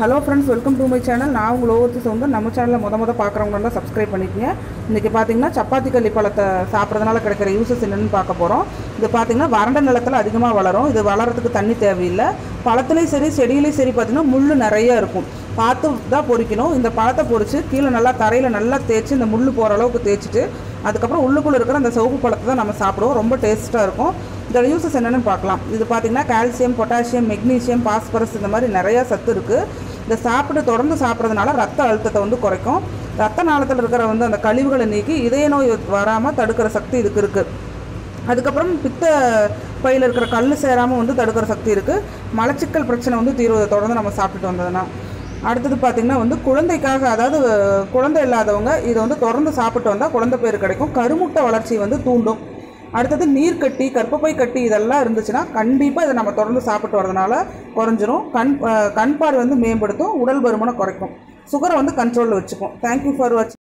hello friends welcome to my channel நான் உங்கள் ஓவர்த்தி சவுந்தர் நம்ம சேனலில் முத முத பார்க்குறவங்க இருந்தால் சப்ஸ்கிரைப் பண்ணிக்கங்க இன்றைக்கி பார்த்தீங்கன்னா சப்பாத்தி கள்ளி பழத்தை சாப்பிட்றதுனால கிடைக்கிற யூசஸ் என்னென்னு பார்க்க போகிறோம் இது பார்த்தீங்கன்னா வறண்ட நிலத்தில் அதிகமாக வளரும் இது வளர்கிறதுக்கு தண்ணி தேவையில்லை பழத்துலேயும் சரி செடியிலையும் சரி பார்த்தீங்கன்னா முள் நிறைய இருக்கும் பார்த்து தான் பொறிக்கணும் இந்த பழத்தை பொறிச்சு கீழே நல்லா தரையில் நல்லா தேய்ச்சி இந்த முள் போகிற அளவுக்கு தேய்ச்சிட்டு அதுக்கப்புறம் உள்ளுக்குள்ளே இருக்கிற அந்த சிவப்பு பழத்தை தான் நம்ம சாப்பிடுவோம் ரொம்ப டேஸ்ட்டாக இருக்கும் இதோட யூசஸ் என்னென்னு பார்க்கலாம் இது பார்த்திங்கன்னா கால்சியம் பொட்டாசியம் மெக்னீசியம் பாஸ்பரஸ் இந்த மாதிரி நிறையா சத்து இருக்குது இதை சாப்பிட்டு தொடர்ந்து சாப்பிட்றதுனால ரத்த அழுத்தத்தை வந்து குறைக்கும் ரத்த நாளத்தில் இருக்கிற வந்து அந்த கழிவுகளை நீக்கி இதய நோய் வராமல் தடுக்கிற சக்தி இதுக்கு இருக்குது அதுக்கப்புறம் பித்த பையில் இருக்கிற கல் சேராமல் வந்து தடுக்கிற சக்தி இருக்குது மலச்சிக்கல் பிரச்சனை வந்து தீர்வதை தொடர்ந்து நம்ம சாப்பிட்டுட்டு வந்ததுன்னா அடுத்தது பார்த்திங்கன்னா வந்து குழந்தைக்காக அதாவது குழந்தை இல்லாதவங்க இதை வந்து தொடர்ந்து சாப்பிட்டு வந்தால் குழந்தை பேர் கிடைக்கும் கருமுட்டை வளர்ச்சி வந்து தூண்டும் அடுத்தது நீர் கட்டி கற்பப்பை கட்டி இதெல்லாம் இருந்துச்சுன்னா கண்டிப்பாக இதை நம்ம தொடர்ந்து சாப்பிட்டு வரதுனால குறைஞ்சிரும் கண் அஹ் கண் பார்வை வந்து மேம்படுத்தும் உடல் பருமனை குறைக்கும் சுகரை வந்து கண்ட்ரோலில் வச்சுக்கும் தேங்க்யூ ஃபார் வாட்சிங்